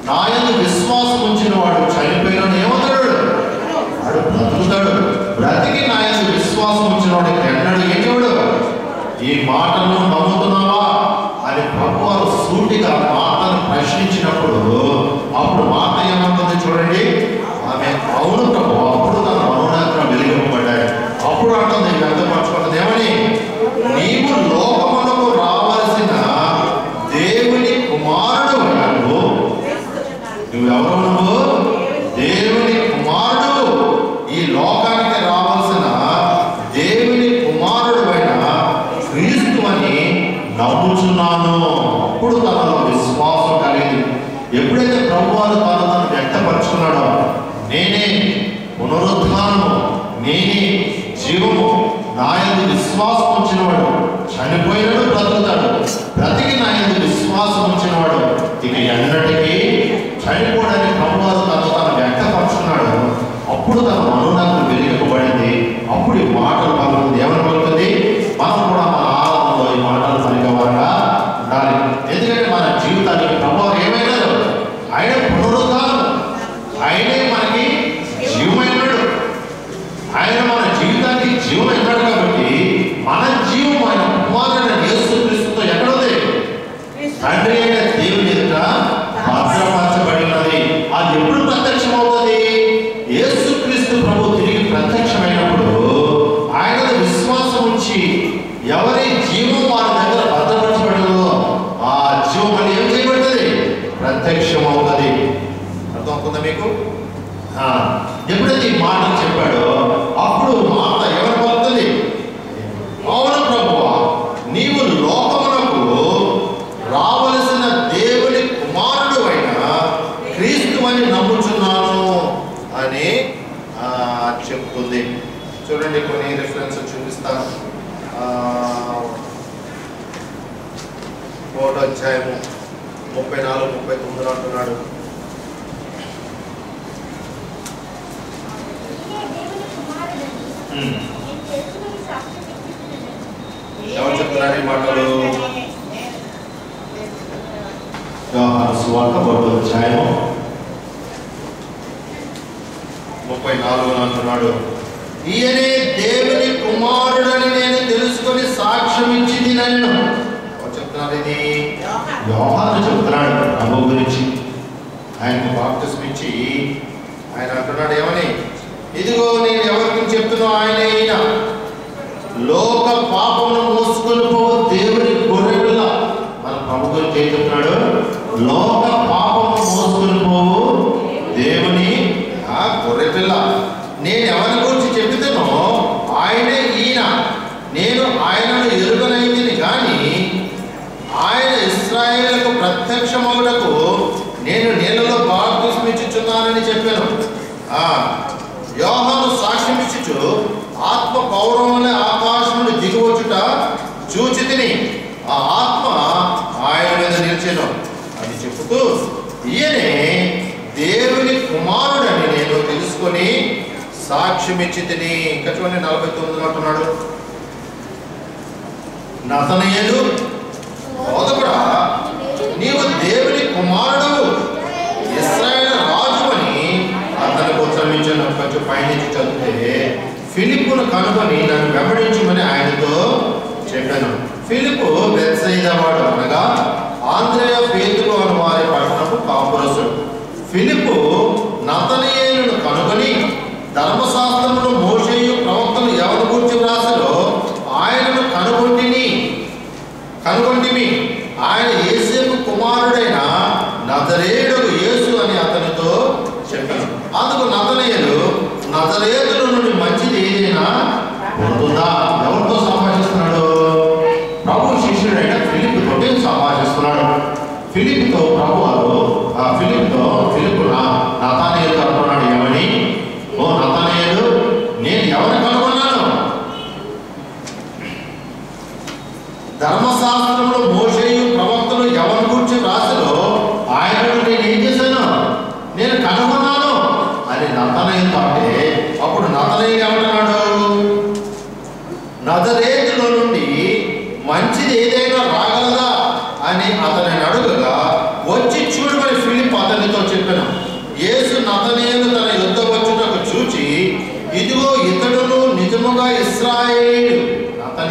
నాయన విశ్వాసం ఉంచిన వాడు చనిపోయిన ఏమవుతాడు వాడు బ్రతుకుతాడు బ్రతికి నాయన విశ్వాసం ఉంచిన వాడు ఎన్నడు ఏమివాడు ఈ మాటను నమ్ముతున్నావా అని ప్రభు వారు సూటిగా మాటను ప్రశ్నించినప్పుడు అప్పుడు మాట ఏమంటుంది చూడండి ఆమె అవును ప్రభు అప్పుడు తన మనోనేత్రం వెలిగింపబడ్డాయి అప్పుడు అంటుంది వ్యక్తపరచుకున్నది ఏమని నీవు లోకమునకు రావలసిన దేవుని కుమారుడు నువ్వు నువ్వెవరు నువ్వు దేవుని కుమారుడు ఈ లోకానికి రావాల్సిన దేవుని కుమారుడు అయిన క్రీస్తు అని నమ్ముచున్నాను అప్పుడు తనలో విశ్వాసం కలిగింది ఎప్పుడైతే ప్రభువారు తాను తను వ్యక్తపరుచుకున్నాడో నేనే పునరుద్ధానము నేనే జీవము నాయందు విశ్వాసం ఉంచినవాడు చనిపోయినడు బ్రతుకుతాడు బ్రతికి నాయందు విశ్వాసం ఉంచినవాడు ఇక ఎన్నటికీ చనిపోవడానికి ప్రభువారు తను తను వ్యక్తపరుచుకున్నాడు అప్పుడు తన మనోన్నతం వెలిగింపబడింది అప్పుడు ఈ మాటలు పలుకుతుంది ఏమని పలుకుతుంది మనం కూడా మన ఆనందంలో ఈ మాటలు పలికేవారుగా ఉండాలి ఎందుకంటే మన జీవితానికి ప్రభావం ఏమైనా ఆయన పునరుద్ధానం ఆయనే మనకి జీవమైనడు ఆయన మన జీవితానికి జీవం ఇన్నాడు కాబట్టి మన జీవం ఆయన కుమారుడైన యేసుక్రీస్తుతో ఎక్కడుంది తండ్రి అయిన దేవుని ఎదుట భద్రపరచబడి ఉన్నది అది ఎప్పుడు ప్రత్యక్షమవుతుంది యేసుక్రీస్తు ప్రభు తిరిగి ప్రత్యక్షమైనప్పుడు ఆయన విశ్వాసం ఉంచి ఎవరి జీవం వారి దగ్గర భద్రపరచబడిందో ఆ జీవం మళ్ళీ ఏం చేయబడుతుంది ప్రత్యక్షమవుతుంది అర్థం అవుతుందా మీకు ఆ, ఎప్పుడైతే ఈ మాటలు చెప్పాడో అప్పుడు మాట ఎవరు పలుకుతుంది అవును ప్రభువా నీవు లోకమునకు రావలసిన దేవుని కుమారుడు అయిన క్రీస్తు అని నమ్ముచున్నాను అని ఆ, చెప్తుంది చూడండి కొన్ని రిఫరెన్స్ చూపిస్తాను ఆ, ఒకటో అధ్యాయము ముప్పై నాలుగు ముప్పై తొమ్మిది అంటున్నాడు ఉమ్. ఎవరు చెప్తున్నారు ఈ మాటలు యోహాను సువార్త ఒకటో అధ్యాయము ముప్పై నాలుగు అంటున్నాడు ఈయనే దేవుని కుమారుడని నేను తెలుసుకొని సాక్ష్యం ఇచ్చింది నన్ను ఎవరు చెప్తున్నారు ఇది యోహాను చెప్తున్నాడు ప్రభు గురించి ఆయనకు బాప్తిస్మ ఇచ్చి ఆయన అంటున్నాడు ఏమని ఇదిగో నేను ఎవరికి చెప్తున్నా ఆయన అయిన లోక పాపమును మోసుకొని పోవు దేవుని గొర్రెపిల్ల మన ప్రభు గురించి ఏం చెప్తున్నాడు లోక పాపము మోసుకొని పోవు దేవుని ఆ గొర్రెపిల్ల నేను ఎవరి గురించి చెబుతానో ఆయనే ఈయన నేను ఆయనను ఎరుగనైంది కానీ ఆయన ఇస్రాయేళ్లకు ప్రత్యక్షమవుటకు నేను నీళ్ళలో బాప్తిస్మిచ్చుచున్నానని చెప్పాను ఆ, యోహాను సాక్ష్యం ఇచ్చుచు ఆత్మ పౌరములే ఆకాశం నుండి దిగువచ్చుట చూచి తిని ఆ ఆత్మ ఆయన మీద నిలిచాను అని చెబుతూ ఈయనే దేవుని కుమారుడని నేను తెలుసుకొని సాక్ష్యం ఇచ్చి తిని ఇంకా చూడండి నలభై తొమ్మిదిలో అంటున్నాడు నతనయ్యదు బోధకుడా నీవు దేవుని కుమారుడు ఇస్రాయేల్ రాజు అని అతనికి ఉత్తరమించాను కొంచెం పైనుంచి చదివితే ఫిలిప్పును కనుగొని నన్ను వెంబడించమని ఆయనతో చెప్పాను ఫిలిపు బెత్సైదవాడు అనగా ఆంధ్రేయ పేతులు అని వారి పట్టణపు కాపురసుడు ఫిలిపు నతనయేలును కనుగొని ధర్మశాస్త్రమును మోషేయు ప్రవక్తలు ఎవరి గురించి వ్రాసలో ఆయనను కనుగొంటిని కనుగొంటిమి ఆయన యేసేపు కుమారుడైన నజరేయుడు యేసు అని అతనితో చెప్పాను అందుకు నతనయ్యలు నజరేతుల నుండి మంచిది ఏదైనా పొందుదా ఎవరితో సంభాషిస్తున్నాడు ప్రభు శిష్యుడైన ఫిలిప్ తోటి సంభాషిస్తున్నాడు ఫిలిప్తో ప్రభు వారు ఆ ఫిలిప్తో ఫిలిప్ నతానయ్యలు అంటున్నాడు ఏమని ఓ నతానయ్యలు నేను ఎవరిని కనుగొన్నాను ధర్మశాస్త్రంలో మోషేయు ప్రవక్తలు ఎవరి గురించి రాసిలో ఆయనను నేను ఏం చేశాను నేను కనుగొన్నాను అని నతనయ్యతో అంటే అప్పుడు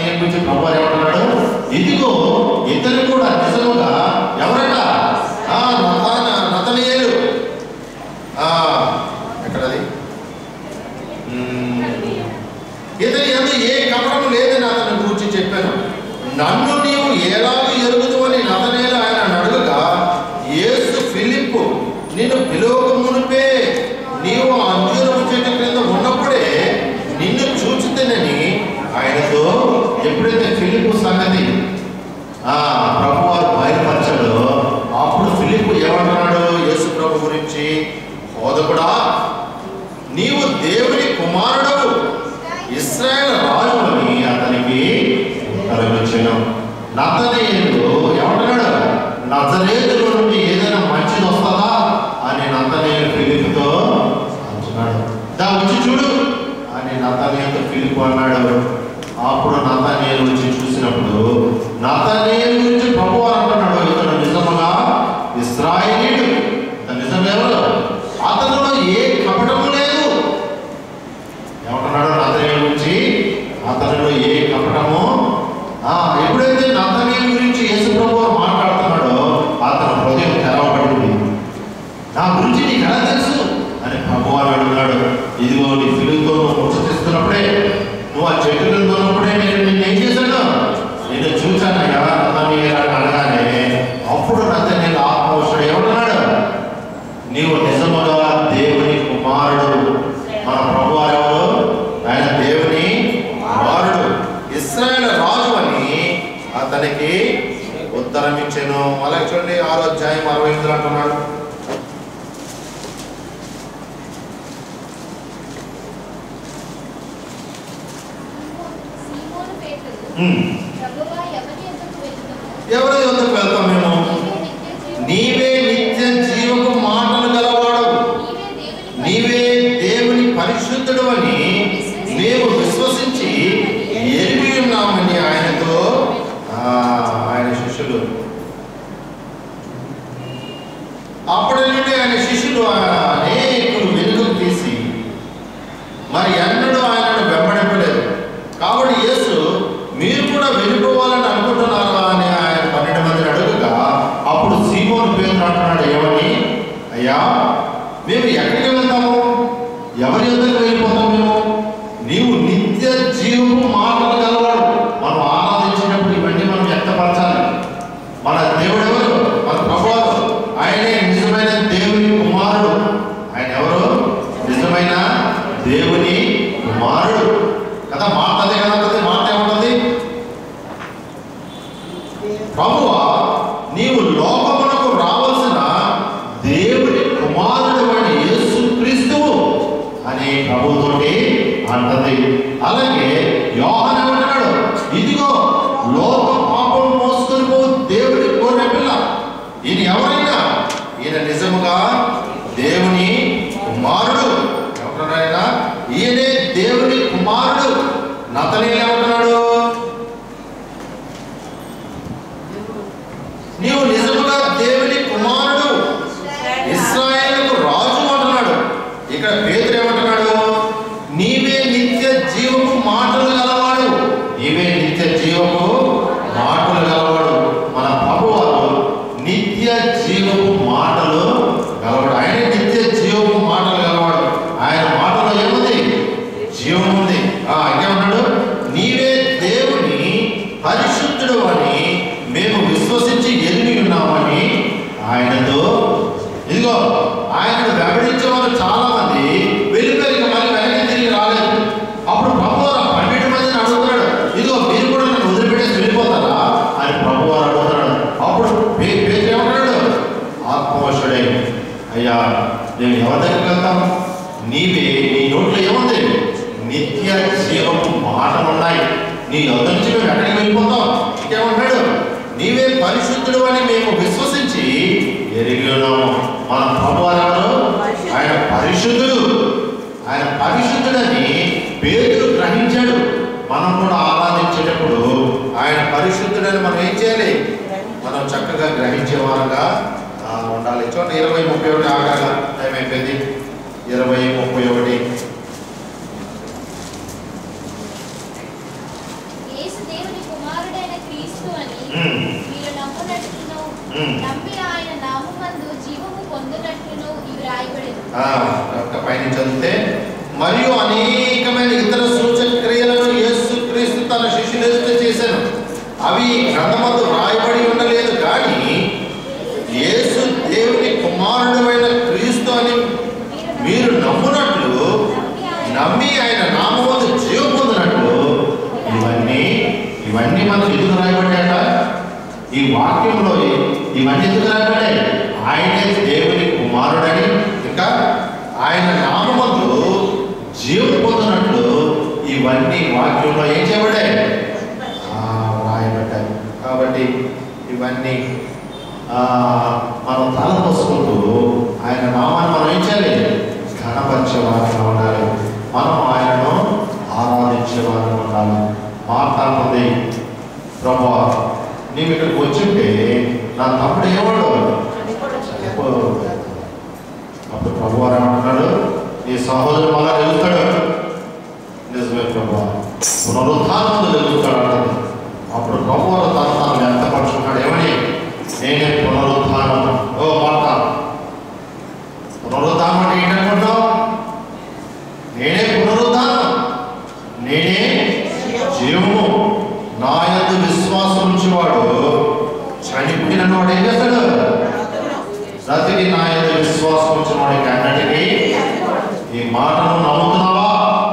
నతనీయుల గురించి ప్రభు ఏమంటున్నాడు ఇదిగో ఇతను కూడా నిజముగా ఎవరట ఆ నతాన నతనీయులు ఆ ఎక్కడది మ్మ్. ఇతని ఎందు ఏ కపటం లేదని అతను గురించి చెప్పాను నన్ను నీవు ఎలాగ ఎరుగుతావని నతనేలు ఆయన అడుగగా యేసు ఫిలిప్పు నిన్ను పిలువక మునిపే నీవు ఆ అంజూరపు చెట్టు క్రింద ఉన్నప్పుడే నిన్ను చూచుతేనని ఆయనతో ఎప్పుడైతే ఫిలిప్పు సంగతి ఆ ప్రభు వారు బయలుపరచాడు అప్పుడు ఫిలిప్పు ఏమంటున్నాడు యేసు ప్రభు గురించి బోధకుడా నీవు దేవుని కుమారుడు ఇస్రాయేల్ రాజు అని అతనికి ఉత్తరమిచ్చాను నతనేయుడు ఏమంటున్నాడు నజరేతుల నుండి ఏదైనా మంచిది వస్తుందా అని నతనేయుడు ఫిలిప్తో అంటున్నాడు దా వచ్చి చూడు అని నతనేయుడు ఫిలిప్ అన్నాడు అప్పుడు నతనేయులు వచ్చి చూసినప్పుడు నతనేయుల గురించి ప్రభు వారు అంటున్నాడు ఇతను నిజముగా ఇస్రాయేలీయుడు ఇతను నిజమేవరు అతనిలో ఏ కపటము లేదు ఏమంటున్నాడు నతనీయుల గురించి అతనిలో ఏ కపటము ఆ, ఎప్పుడైతే నతనీయుల గురించి యేసు ప్రభు వారు మాట్లాడుతున్నాడో అతని హృదయం తెరవబడింది నా గురించి నీకు ఎలా తెలుసు అని భగవాన్ అడుగున్నాడు ఇదిగో నీ ఫిలింతో నువ్వు ముచ్చటిస్తున్నప్పుడే నువ్వు ఆ చెట్టు కింద ఉన్నప్పుడే నేను నిన్ను ఏం చేశాను నేను చూశానయ్యా నతనీయులు అని అనగానే అప్పుడు నతనీయులు ఆత్మవశుడు ఏమంటున్నాడు నీవు నిజముగా దేవుని కుమారుడు మన ప్రభు ఎవరు ఆయన దేవుని కుమారుడు ఇస్రాయేల్ రాజు అని అతనికి ఉత్తరం ఇచ్చాను అలాగే చూడండి ఆరో అధ్యాయం అరవై ఎనిమిది అంటున్నాడు సీమోను పేతురు, ఉమ్. ప్రభువా, ఎవరి యొద్దకు వెళుదుము? ఎవరి యొద్దకు వెళ్తాం మేము నీవే నిత్య జీవము. నీవే నిత్య జీవపు మాటలు గలవాడు నీవే దేవుని నీవే దేవుని పరిశుద్ధుడు అని మేము విశ్వసించి ఎరిగి ఉన్నామని ఆయనతో ఆ, ఆయన శిష్యులు అప్పటి నుండి ఆయన శిష్యులు అనేకులు వెనుకకు తీసి మరి ఎన్నడూ ఆయనను వెంబడింపలేదు కాబట్టి యేసు మీరు కూడా వెళ్ళిపోవాలని అనుకుంటున్నారా అని ఆయన పన్నెండు మందిని అడుగుగా అప్పుడు సీమోను పేరు అంటున్నాడు ఏమని అయ్యా మేము ఎక్కడికి వెళ్తాము ఎవరి యొద్దకు వెళ్ళిపోతాం మేము నీవు నిత్య జీవము మాటలు గలవాడు మనం ఆరాధించినప్పుడు ఇవన్నీ మనం వ్యక్తపరచాలి మన దేవుడు ఎవరు మన ప్రభువారు ఆయనే నిజమైన దేవుని కుమారుడు ఆయన ఎవరు నిజమైన దేవుని కుమారుడు కదా మాట అదే కదా ఉంటుంది మాట ఏముంటుంది ప్రభువా నీవు లోకమునకు రావాల్సిన దేవుని కుమారుడు అని యేసు క్రీస్తువు అని ప్రభుతోటి అంటది అలాగే యోహన్ ఏమంటున్నాడు ఇదిగో లోక పాపం మోసుకొని పో దేవుని కోరిన పిల్ల ఈయన ఎవరైనా ఈయన నిజముగా దేవుని కుమారుడు ఏమంటున్నాడు ఆయన ఈయనే దేవుని కుమారుడు నతనేలు ఏమంటున్నాడు నీవు నిజముగా దేవుని కుమారుడు ఇస్రాయేలుకు రాజు అంటున్నాడు ఇక్కడ పేతురు ఏమంటున్నాడు నీవే నిత్య జీవపు మాటలు గలవాడు నీవే నిత్య జీవపు మాటలు గలవాడు మన ప్రభువారు నిత్య జీవపు మాటలు గలవాడు ఆయన నిత్య జీవపు మాటలు గలవాడు ఆయన మాటలో ఏముంది జీవం ఉంది ఆ, ఇంకేమన్నాడు నీవే దేవుని పరిశుద్ధుడు అని మేము విశ్వసించి ఎరిగి ఉన్నామని ఆయనతో ఇదిగో ఆయనను వెంబడించే వాళ్ళు చాలా మంది వెళ్ళిపోయి ఇక మళ్ళీ వెనక్కి తిరిగి రాలేదు అప్పుడు ప్రభు వారు ఆ పన్నెండు మందిని అడుగుతున్నాడు ఇదిగో మీరు కూడా నన్ను వదిలిపెట్టేసి వెళ్ళిపోతారా అని ప్రభు వారు అడుగుతున్నాడు అప్పుడు పే- పేతురు ఏమంటున్నాడు ఆత్మవశుడే అయ్యా నేను ఎవరి దగ్గరికి వెళ్తాం నీవే నీ నోట్లో ఏముంది నిత్య జీవపు మాటలు ఉన్నాయి నీ యొద్ద నుంచి మేము ఎక్కడికి వెళ్ళిపోతాం ఇంకేమంటాడు నీవే పరిశుద్ధుడు అని మేము విశ్వసించి ఎరిగి ఉన్నాము మన ప్రభు ఎవరు ఆయన పరిశుద్ధుడు ఆయన పరిశుద్ధుడని పేదలు గ్రహించాడు మనం కూడా ఆరాధించేటప్పుడు ఆయన పరిశుద్ధుడని మనం ఏం చేయాలి మనం చక్కగా గ్రహించే వారంగా ఆ, ఉండాలి చూడండి ఇరవై ముప్పై ఒకటి ఆగాక టైం అయిపోయింది ఇరవై ముప్పై ఒకటి యేసు దేవుని ఆ, ఇంకా పైన చదివితే మరియు అనేకమైన ఇతర సూచక క్రియలను యేసుక్రీస్తు తన శిష్యులు ఎదుట చేశాను అవి గ్రంథమందు రాయబడి ఉండలేదు కానీ యేసు దేవుని కుమారుడమైన క్రీస్తు అని మీరు నమ్మునట్లు నమ్మి ఆయన నామవంతు జీవ పొందినట్లు ఇవన్నీ ఇవన్నీ మనకు ఎందుకు రాయబడ్డాట ఈ వాక్యంలో ఇవన్నీ ఎందుకు రాయబడ్డాయి ఆయనే దేవుని కుమారుడని ఇంకా ఆయన నామమందు జీవం పొందినట్లు ఇవన్నీ వాక్యంలో ఏం చేయబడ్డాయి ఆ, రాయబడ్డాయి కాబట్టి ఇవన్నీ ఆ, మనం తలపోసుకుంటూ ఆయన నామాన్ని మనం ఏం చేయాలి ఘనపరిచే వారిగా ఉండాలి మనం ఆయనను ఆరాధించే వారిగా ఉండాలి మాట్లాడుతుంది ప్రభా నీవు ఇక్కడికి వచ్చింటే నా తమ్ముడు ఏవాడు చనిపోయాడు. అప్పుడు ప్రభు వారు ఏమంటున్నాడు ఈ సహోదరుడు మళ్ళా నిలుస్తాడు నిజమే ప్రభు పునరుద్ధానంలో నిలుస్తాడు అంటాడు అప్పుడు ప్రభు వారు తను తాను వ్యక్తపరుచుకున్నాడు ఏమని నేనే పునరుద్ధానం ఓ మాట పునరుద్ధానం అంటే ఏంటనుకుంటావు నేనే పునరుద్ధానం నేనే జీవము నా యందు విశ్వాసం ఉంచేవాడు చనిపోయిన వాడు ఏం చేస్తాడు బ్రతికి నా యందు విశ్వాసం ఉంచిన వాడికి అన్నిటికీ ఈ మాటను నమ్ముతున్నావా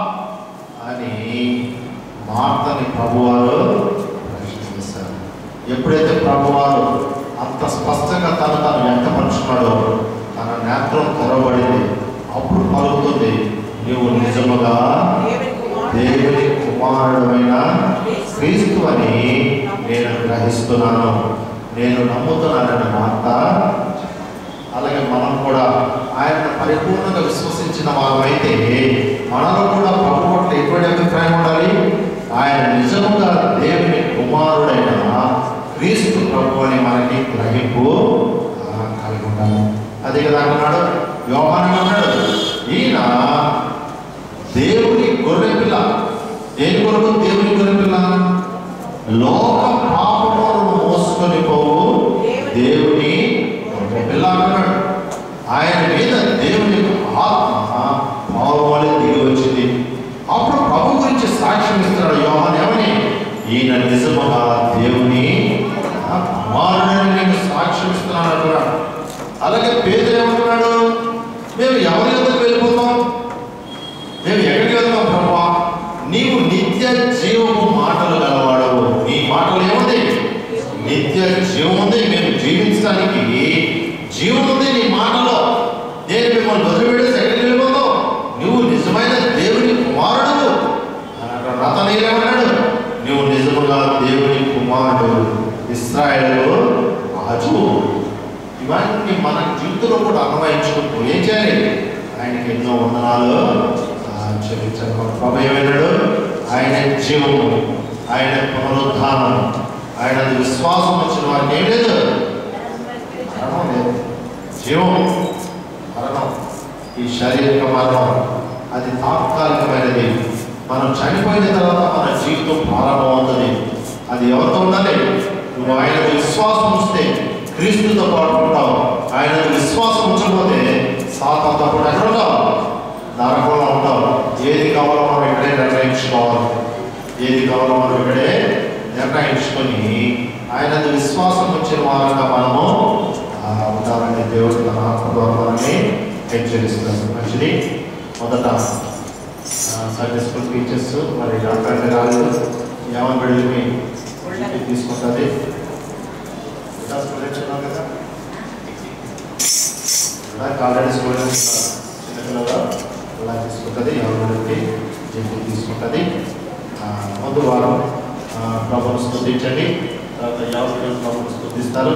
అని మార్తని ప్రభువారు ప్రశ్నిస్తారు ఎప్పుడైతే ప్రభువారు అంత స్పష్టంగా తను తను వ్యక్తపరుచున్నాడో తన నేత్రం తెరవబడింది అప్పుడు పలుకుతుంది నీవు నిజముగా దేవుని కుమారుడమైన క్రీస్తు అని నేను గ్రహిస్తున్నాను నేను నమ్ముతున్నానని మాట అలాగే మనం కూడా ఆయన పరిపూర్ణంగా విశ్వసించిన వారమైతే మనలో కూడా ప్రభు పట్ల ఎటువంటి అభిప్రాయం ఉండాలి ఆయన నిజముగా దేవుని కుమారుడైన క్రీస్తు ప్రభు అని మనకి గ్రహింపు ఆ, కలిగి ఉండాలి అదే కదా అన్నాడు యోహాన్ అన్నాడు ఈయన దేవుని గొర్రె పిల్ల దేని కొరకు దేవుని గొర్రె పిల్ల లోక పాపములను మోసుకొని పోవు దేవుని గొర్రె పిల్ల అన్నాడు ఆయన మీద దేవుని యొక్క ఆత్మ పావుమలి దిగి వచ్చింది అప్పుడు ప్రభు గురించి సాక్ష్యం ఇస్తున్నాడు యోహాన్ ఏమని ఈయన నిజముగా దేవుని ఆ, కుమారుడని నేను సాక్ష్యం ఇస్తున్నాను అంటున్నాడు అలాగే పేదలు ఏమంటున్నాడు మేము ఎవరి యొక్కకు వెళ్ళిపోతాం మేము ఎక్కడికి వెళ్తాం ప్రభా నీవు నిత్య జీవము మాటలు గలవాడవు నీ మాటలు ఏముంది నిత్య జీవం ఉంది మేము జీవించడానికి జీవం ఉంది నీ మాటలో నేను మిమ్మల్ని వదిలిపెట్టేసి ఎక్కడికి వెళ్ళిపోతావు నువ్వు నిజమైన దేవుని కుమారుడు రతనీయులు ఏమన్నాడు నువ్వు నిజముగా దేవుని కుమారుడు ఇస్రాయేలు రాజు ఇవన్నీ మన జీవితంలో కూడా అన్వయించుకుంటూ ఏం చేయాలి ఆయనకి ఎన్నో వందనాలు ఆ, చెల్లించాలి మన ప్రభు ఏమైనాడు ఆయన జీవము ఆయన పునరుద్ధానం ఆయన విశ్వాసం వచ్చిన వారికి ఏం లేదు మరణం లేదు జీవం మరణం ఈ శారీరక మరణం అది తాత్కాలికమైనది మనం చనిపోయిన తర్వాత మన జీవితం ప్రారంభమవుతుంది అది ఎవరితో ఉండాలి నువ్వు ఆయన విశ్వాసం ఉంచితే క్రీస్తుతో పాటు ఉంటావు ఆయన విశ్వాసం ఉంచకపోతే సాతంతో పాటు ఎక్కడ ఉంటావు నరకంలో ఉంటావు ఏది కావాలో మనం ఇక్కడే నిర్ణయించుకోవాలి ఏది కావాలో మనం ఇక్కడే నిర్ణయించుకొని ఆయన విశ్వాసం వచ్చిన వారంగా మనము ఆ, ఉండాలని దేవుడు తన ఆత్మ ద్వారా మనల్ని హెచ్చరిస్తున్నాడు మంచిది మొదట సండే స్కూల్ టీచర్స్ మరి డాక్టర్ రాలేదు ఏమని బిడ్డలకి తీసుకుంటుంది స్టూడెంట్స్ ఉన్నారు కదా ఆల్రెడీ స్టూడెంట్స్ చిన్నపిల్లలు అలా తీసుకుంటుంది ఎవరికి చెప్పి తీసుకుంటుంది ఆ, ముందు వారం ప్రభుత్వం స్థుతించండి తర్వాత ఎవరు ప్రభుత్వం స్థుతిస్తారు